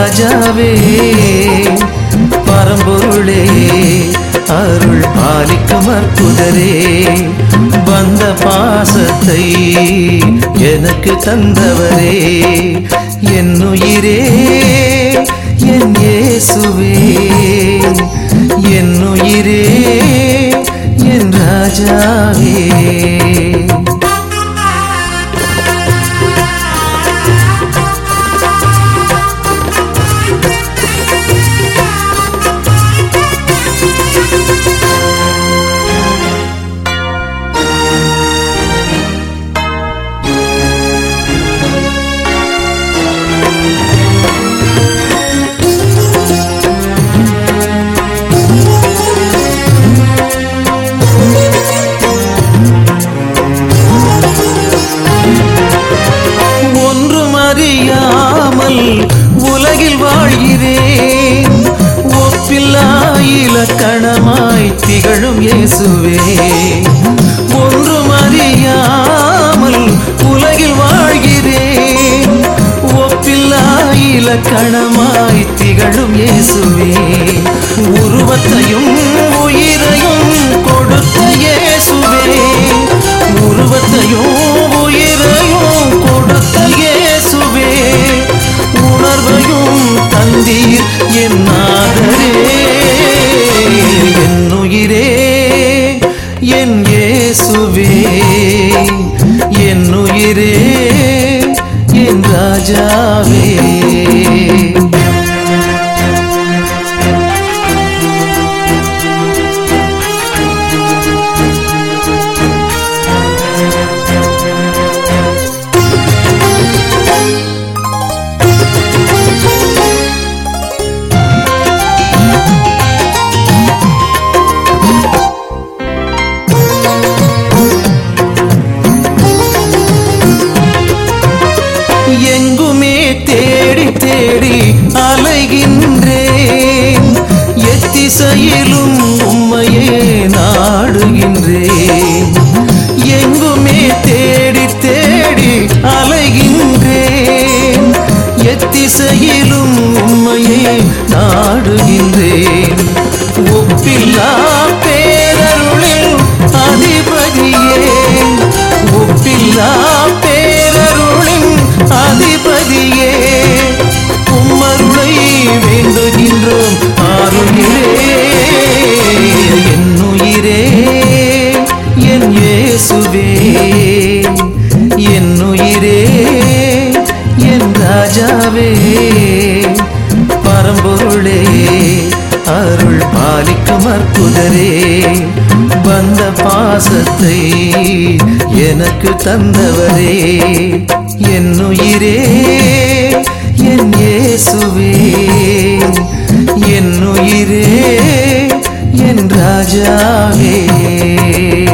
ராஜாவே பரம்பொருளே அருள் பாலிக்கும் அற்புதரே வந்த பாசத்தை எனக்கு தந்தவரே என் உயிரே என் இயேசுவே என் உயிரே என் ராஜாவே ஒன்றும் அறியாமல் உலகில் வாழ்கிறேன் ஒப்பில்லா இலக்கணமாய் திகழும் இயேசுவே ஒன்றும் அறியாமல் உலகில் வாழ்கிறேன் ஒப்பில்லா இலக்கணமாய் திகழும் இயேசுவே உருவத்தையும் உயிரையும் கொடுத்த இயேசுவே உருவத்தையும் உயிரையும் கொடுத்த இயேசுவே உணர்வையும் தந்தீர் என் நாதரே என் உயிரே என் இயேசுவே என் உயிரே என் ராஜாவே எங்குமே தேடி தேடி அலைகின்றேன் எத்திசையிலும் உம்மையே நாடுகின்றேன் எங்குமே தேடி தேடி அலைகின்றேன் எத்திசையிலும் உம்மையே நாடுகின்றேன் ஒப்பில்லா பேரருளில் அதிபதியே ஒப்பில்லா பேரருளின் அதிபதியே உம்மருளை வேண்டுகின்றோம் ஆறுகிறே என் உயிரே என் இயேசுவே என் உயிரே என் ராஜாவே பரம்பொருளே அருள் பாலிக்கும் அற்புதரே வந்த பாசத்தை எனக்கு தந்தவரே என் உயிரே என் இயேசுவே என் உயிரே என் ராஜாவே